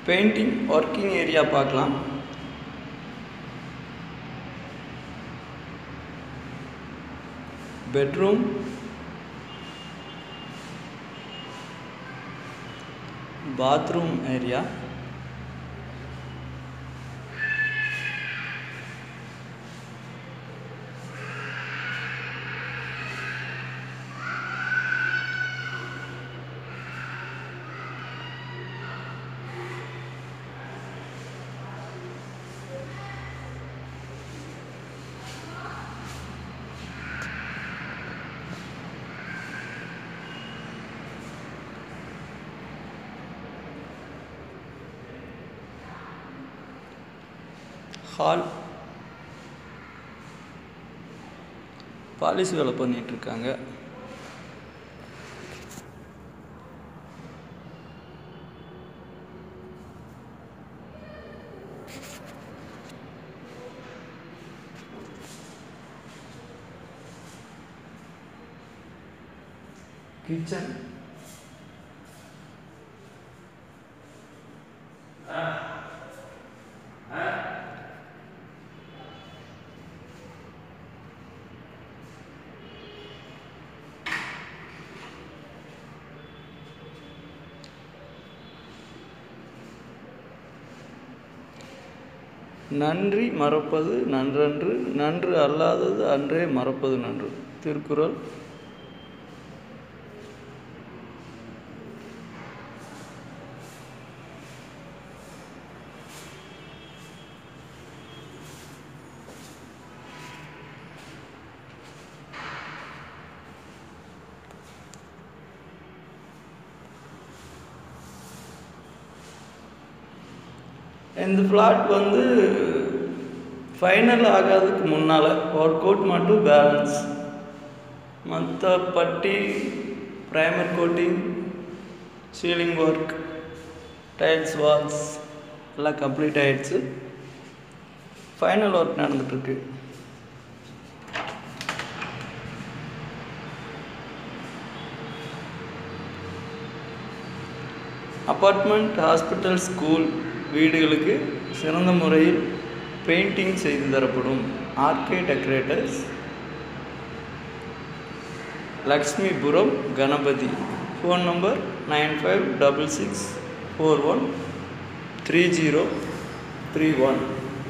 painting working area பார்க்கலாம் bedroom bathroom area hall பாலிசி வேலை பண்ணிகிட்ருக்காங்க கிச்சன் நன்றி மறப்பது நன்றன்று நன்று அல்லாதது அன்றே மறப்பது நன்று திருக்குறள் இந்த ஃப்ளாட் வந்து ஃபைனல் ஆகாததுக்கு முன்னால் ஒர்க் அவுட் மட்டும் பேலன்ஸ் மற்ற putty primer coating ceiling work tiles walls எல்லாம் கம்ப்ளீட் ஆகிடுச்சு ஃபைனல் ஒர்க் நடந்துட்டுருக்கு அப்பார்ட்மெண்ட் ஹாஸ்பிட்டல் ஸ்கூல் வீடுகளுக்கு சிறந்த முறையில் பெயிண்டிங் செய்து தரப்படும் RK decorators Lakshmipuram Ganapathy phone number nine five double six four one three zero three one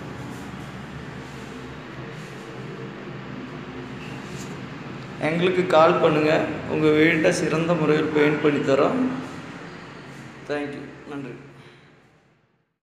எங்களுக்கு கால் பண்ணுங்கள் உங்கள் வீட்டை சிறந்த முறையில் பெயிண்ட் பண்ணி தரோம் தேங்க்யூ நன்றி